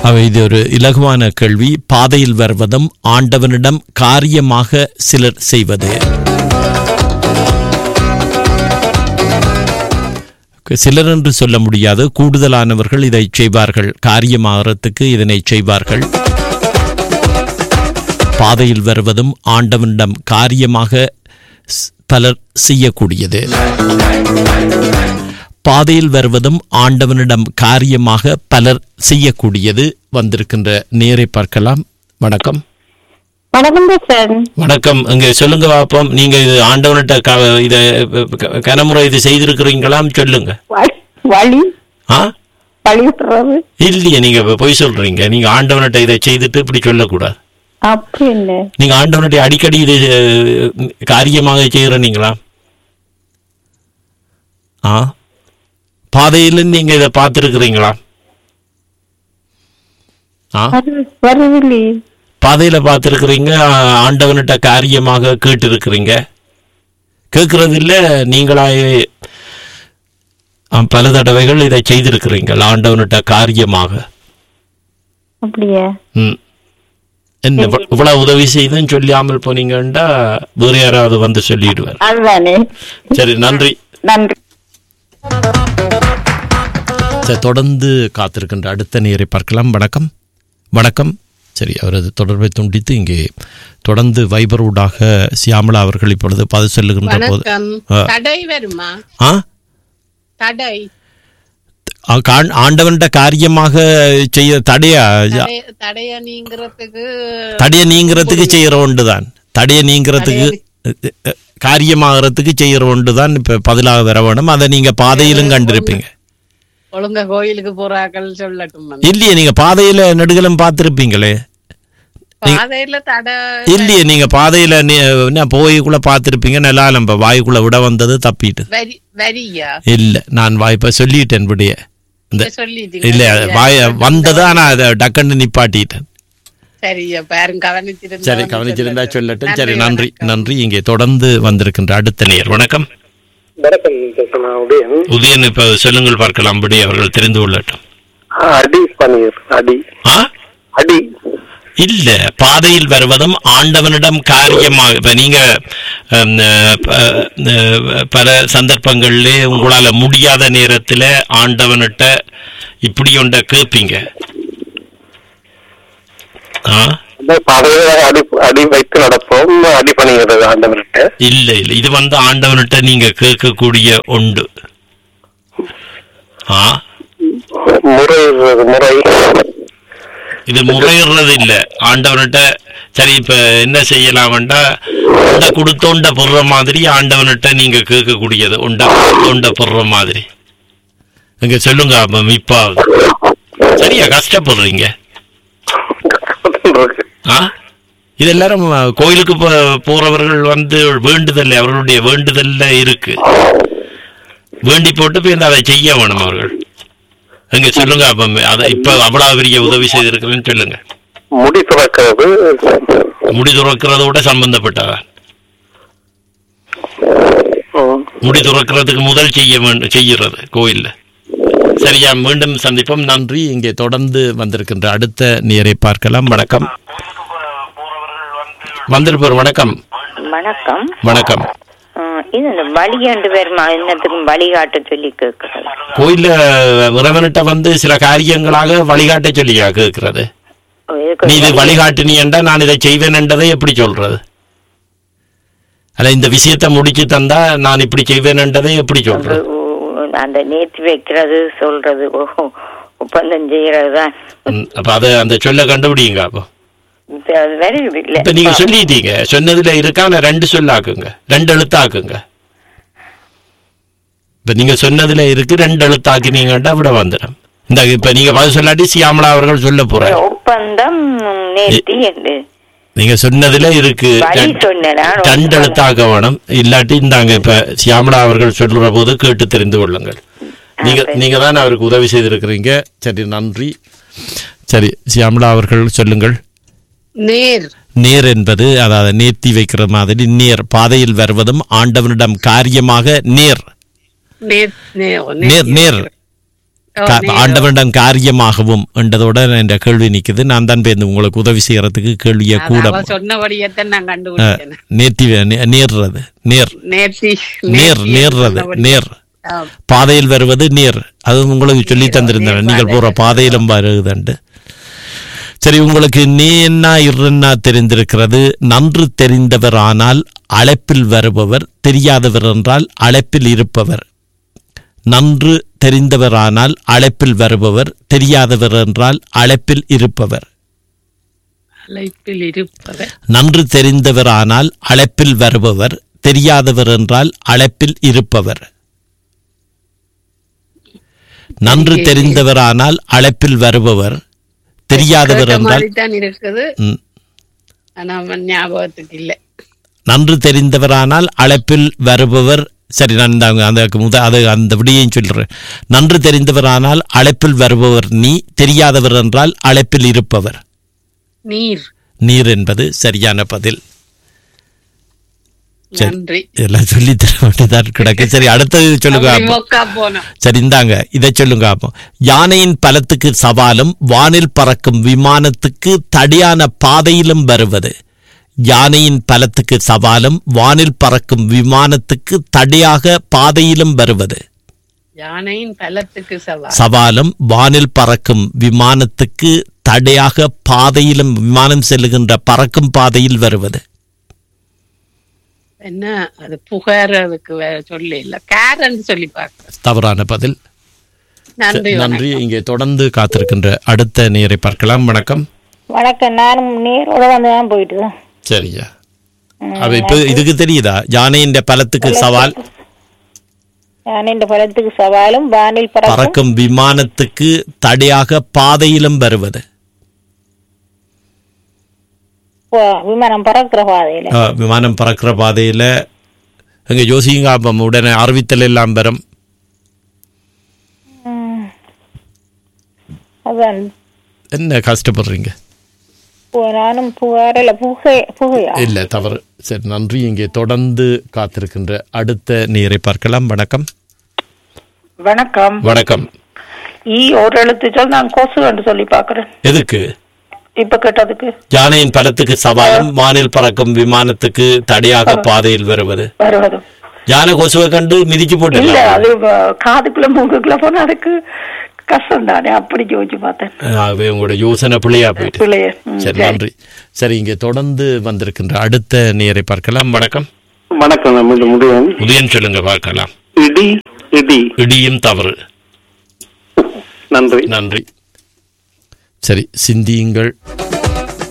அவை இது ஒரு இலகுவான கேள்வி பாதையில் வருவதும் ஆண்டவனிடம் காரியமாக சிலர் செய்வது சிலர் என்று சொல்ல முடியாது கூடுதலானவர்கள் இதை செய்வார்கள் காரியமாகறதுக்கு இதனை செய்வார்கள் பாதையில் வருவதும் ஆண்டவனிடம் காரியமாக ஸ்- பலர் செய்யக்கூடியது பாதையில் வருவதும் ஆண்டவனிடம் காரியமாக பலர் செய்யக்கூடியது வந்திருக்கின்ற நேரை பார்க்கலாம் வணக்கம் வணக்கம் சார் வணக்கம் இங்க சொல்லுங்க பாப்போம் நீங்க இது ஆண்டவன்கிட்ட க- இத க- கனமுறை இது செய்திருக்கிறீங்களாம் சொல்லுங்க வழி ஆ வழி விட்டுறது இல்லையே நீங்க இப்ப பொய் சொல்றீங்க நீங்க ஆண்டவன்கிட்ட இதை செய்துட்டு இப்படி சொல்லக்கூடாது அப்படி என்ன நீங்க ஆண்டவனுடைய அடிக்கடி இது அஹ், காரியமாக செய்யற நீங்களா ஆ பாதையில நீங்க இதை பார்த்துருக்கிறீங்களா ஆ வரு- வருதில்லையே பாதையில பார்த்துருக்கிறீங்க ஆண்டவன்கிட்ட காரியமாக கேட்டு இருக்கிறீங்க கேட்கறது இல்ல நீங்களாயே ஆ, பல தடவைகள் இதை செய்திருக்கிறீங்க ஆண்டவன்கிட்ட காரியமாக அப்படியா ம் என்ன இவ்வ- இவ்வளவு உதவி செய்துன்னு சொல்லாமல் போனீங்கன்னா வேற யாராவது வந்து சொல்லிடுவார் அதுதானே சரி நன்றி நன்றி சரி தொடர்ந்து காத்திருக்கின்ற அடுத்த நேரை பார்க்கலாம் வணக்கம் வணக்கம் சரி அவரது தொடர்பை துண்டித்து இங்கே தொடர்ந்து வைபர் ஊடாக சியாமளா அவர்கள் இப்பொழுது பதில் சொல்லுகின்ற போது வணக்கம் ஆ. தடை வருமா ஆ தடை ஆ, காண்- ஆண்டவன்கிட்ட காரியமாக செய்ய தடையா தடை- தடைய நீங்கிறதுக்கு தடைய நீங்கிறதுக்கு செய்யற ஒன்று தான் தடைய நீங்கிறதுக்கு காரியமாகறதுக்கு செய்யற ஒன்று தான் இப்ப பதிலாக வர வேணும் அதை நீங்க பாதையிலும் கண்டிருப்பீங்க ஒழுங்கா கோயிலுக்கு போறாக்கள் சொல்லட்டும் இல்லையே நீங்க பாதையில நெடுகலும் பார்த்திருப்பீங்களே பாதையில தடை இல்லையே நீங்க பாதையில நீ- என்ன போய்க்குள்ள பார்த்திருப்பீங்க நல்லா நம்ம வாய்க்குள்ள விட வந்தது தப்பிட்டு வரி வரியா இல்ல நான் வாய்ப்ப சொல்லிட்டேன் விடைய இந்த சொல்லிட்டீங்க இல்ல வாய வந்தது ஆனா அதை டக்குன்னு நிப்பாட்டிட்டேன் சரியா பாருங்க கவனிச்சிருந்தா சரி வந்து கவனிச்சிருந்தா சொல்லட்டும். சொல்லட்டும் சரி நன்றி வணக்கம். நன்றி இங்கே தொடர்ந்து வந்திருக்கின்ற அடுத்த நேர் வணக்கம் வணக்கம் பேசுமா உதயன் உதயன் இப்ப சொல்லுங்கள் பார்க்கலாம் விடைய அவர்கள் தெரிந்து கொள்ளட்டும் அடி பன்னீர் அடி ஆ அடி இல்ல பாதையில் வருவதும் ஆண்டவனிடம் காரியமாக இப்ப நீங்க ஹம், அஹ், ப- அஹ், பல சந்தர்ப்பங்களிலே உங்களால முடியாத நேரத்துல ஆண்டவன்கிட்ட இப்படி ஒன்றை கேட்பீங்க ஆ அந்த பாதையில அடி அடி வைத்து நடப்போம் அடி பண்ணுகிறது ஆண்டவர்கிட்ட இல்ல இல்ல இது வந்து ஆண்டவன்கிட்ட நீங்க கேட்கக்கூடிய ஒன்று ஆ முறை முறை இது முறையிடுறது இல்ல ஆண்டவன்கிட்ட சரி இப்ப என்ன செய்யலாம்டா உண்ட கொடுத்தோண்ட பொருற மாதிரி ஆண்டவன்கிட்ட நீங்க கேட்கக்கூடியது உண்ட உண்ட பொருற மாதிரி இங்க சொல்லுங்க அப்ப இப்பா சரியா கஷ்டப்படுறீங்க ஆ இது எல்லாரும் அஹ், கோயிலுக்கு போ- போறவர்கள் வந்து வேண்டுதல் அவர்களுடைய வேண்டுதல்ல இருக்கு வேண்டி போட்டு போய் அதை செய்ய வேணும் அவர்கள் இங்க சொல்லுங்க அப்ப அதை இப்ப அவ்வளவு பெரிய உதவி செய்திருக்கிறேன்னு சொல்லுங்க முடி துறக்கிறது முடி துறக்கிறதோட சம்பந்தப்பட்டதா ம். முடி துறக்கிறதுக்கு முதல் செய்ய வேண்டும் செய்கிறது கோயில்ல சரியா மீண்டும் சந்திப்போம் நன்றி இங்கே தொடர்ந்து வந்திருக்கின்ற அடுத்த நேரை பார்க்கலாம் வணக்கம் வந்திருப்பார் வணக்கம் வணக்கம் வணக்கம் அஹ் இது இந்த வழியாண்டு பேருமா என்னத்துக்கும் வழிகாட்ட சொல்லி கேட்கறது கோயில்ல இறைவன்கிட்ட வந்து சில காரியங்களாக வழிகாட்ட சொல்லியா கேட்கிறது நீ இது வழிகாட்டினி என்றா நான் இதை செய்வேன் என்றதை எப்படி சொல்றது அல்ல இந்த விஷயத்தை முடிச்சு தந்தா நான் இப்படி செய்வேன் என்றதை எப்படி சொல்றது அந்த நேர்த்தி வைக்கிறது சொல்றது ஓ, ஒப்பந்தம் செய்யறது தான் ம், அப்ப அதை அந்த சொல்ல கண்டுபிடிங்க அப்போ இப்ப அது வருது இல்ல இப்ப நீங்க சொல்லிட்டீங்க சொன்னதுல இருக்கா நான் ரெண்டு சொல்லாக்குங்க ரெண்டு எழுத்தாக்குங்க இப்ப நீங்க சொன்னதுல இருக்கு ரெண்டு எழுத்தாக்கினீங்கட்டா விட வந்துடும் இந்த இப்ப நீங்க பதில் சொல்லாட்டி சியாமலா அவர்கள் சொல்ல போறேன் ஒப்பந்தம் நேர்த்தி என்று நீங்க சொன்னதுல இருக்கு வழி ரெண்டு- சொன்னேனா? ரெண்டு எழுத்தாக்க வேணும் இல்லாட்டி இந்தாங்க இப்ப சியாமலா அவர்கள் சொல்ற போது கேட்டு தெரிந்து கொள்ளுங்கள் நீங்க சரி. நீங்க தான் அவருக்கு உதவி செய்திருக்கிறீங்க சரி நன்றி சரி சியாமலா அவர்கள் சொல்லுங்கள் நேர் நேர் என்பது அதாவது நேர்த்தி வைக்கிற மாதிரி நேர் பாதையில் வருவதும் ஆண்டவனிடம் காரியமாக நேர் நேர் நேர் நேர் நேர் கா- நேரோ. ஆண்டவனிடம் காரியமாகவும் என்றதோட என்ற கேள்வி நிக்குது நான் தான் பேருந்து உங்களுக்கு உதவி செய்யறதுக்கு கேள்வியை கூட அவ சொன்னபடியத்தான் நான் கண்டுபிடிச்சேன் நேர்த்தி நே- நேர்றது நேர் நேர்த்தி நேர் நேர்றது நேர் ஆம். பாதையில் வருவது நேர் அது உங்களுக்கு சொல்லி தந்திருந்தேன் நீங்கள் போற பாதையிலும் வருகுதுண்டு சரி உங்களுக்கு நீ என்ன இருன்னா தெரிந்திருக்கிறது நன்று தெரிந்தவர் ஆனால் அழைப்பில் வருபவர் தெரியாதவர் என்றால் அழைப்பில் இருப்பவர் நன்று தெரிந்தவரானால் அழைப்பில் வருபவர் தெரியாதவர் என்றால் அழைப்பில் இருப்பவர் அழைப்பில் இருப்பவர் நன்று தெரிந்தவரானால் அழைப்பில் வருபவர் தெரியாதவர் என்றால் அழைப்பில் இருப்பவர் நன்று தெரிந்தவரானால் அழைப்பில் வருபவர் தெரியாதவர் கேட்ட என்றால் மாதிரிதான் இருக்குது ம். ஆனா அவன் ஞாபகத்துக்கு இல்ல நன்று தெரிந்தவரானால் அழைப்பில் வருபவர் சரி நான் இந்த அந்த முத அது அந்த விடியையும் சொல்றேன் நன்று தெரிந்தவரானால் அழைப்பில் வருபவர் நீ தெரியாதவர் என்றால் அழைப்பில் இருப்பவர் நீர் நீர் என்பது சரியான பதில் சரி. நன்றி இதெல்லாம் சொல்லி தர வேண்டியதான் கிடக்கு சரி அடுத்தது சொல்லுங்க அப்படி அப்போ. மொக்கா போனோம் சரி இந்தாங்க இதை சொல்லுங்க அப்போ யானையின் பலத்துக்கு சவாலும் வானில் பறக்கும் விமானத்துக்கு தடியான பாதையிலும் வருவது யானையின் பலத்துக்கு சவாலும் வானில் பறக்கும் விமானத்துக்கு தடியாக பாதையிலும் வருவது யானையின் பலத்துக்கு சவால் சவாலும் வானில் பறக்கும் விமானத்துக்கு தடையாக பாதையிலும் விமானம் செல்லுகின்ற பறக்கும் பாதையில் வருவது என்ன அது புகாரதுக்கு வேற சொல்லி இல்ல கேரன்னு சொல்லி பார்க்க தவறான பதில் நன்றி நன்றி இங்கே தொடர்ந்து காத்திருக்கின்ற அடுத்த நேரை பார்க்கலாம் வணக்கம் வணக்கம் நானும் நேரோட வந்து தான் போயிட்டு சரியா அவ இப்ப இதுக்கு தெரியுதா யானையின் பலத்துக்கு சவால் நான் இந்த பழத்துக்கு சவாலும் வானில் பறக்கும் பறக்கும் விமானத்துக்கு தடையாக பாதையிலும் வருவது போ- விமானம் பறக்கிற பாதையில ஆ, விமானம் பறக்கிற பாதையில அங்க யோசிங்க அப்ப உடனே அறிவித்தல் எல்லாம் வரும் ம். அதான் என்ன கஷ்டப்படுறீங்க பு- நானும் புகாரில் புகை புகையா இல்ல தவறு சரி நன்றி இங்கே தொடர்ந்து காத்திருக்கின்ற அடுத்த நேரை பார்க்கலாம் வணக்கம் வணக்கம் வணக்கம் ஈ ஒரு எழுத்து சொல் நான் கொசு என்று சொல்லி பாக்குறேன் எதுக்கு இப்ப கேட்டதுக்கு யானையின் பலத்துக்கு சவாலும் வானில் பறக்கும் விமானத்துக்கு தடையாக பாதையில் வருவது வருவது யானை கொசுவை கண்டு மிதிச்சு இல்ல போட்டு அது அஹ், காதுக்குள்ள மூக்குக்குள்ள போனா அதுக்கு கஷ்டம் தானே அப்படி யோசிச்சு பார்த்தேன் ஆகவே உங்களோட யோசனை பிள்ளையா போயிட்டு பிள்ளைய ம், சரி சரி. நன்றி சரி இங்கே தொடர்ந்து வந்திருக்கின்ற அடுத்த நேரை பார்க்கலாம் வணக்கம் வணக்கம் நான் மீண்டும் முடியும் உதயன் சொல்லுங்க பார்க்கலாம் இடி இடி இடியும் தவறு நன்றி நன்றி சரி சிந்தியுங்கள்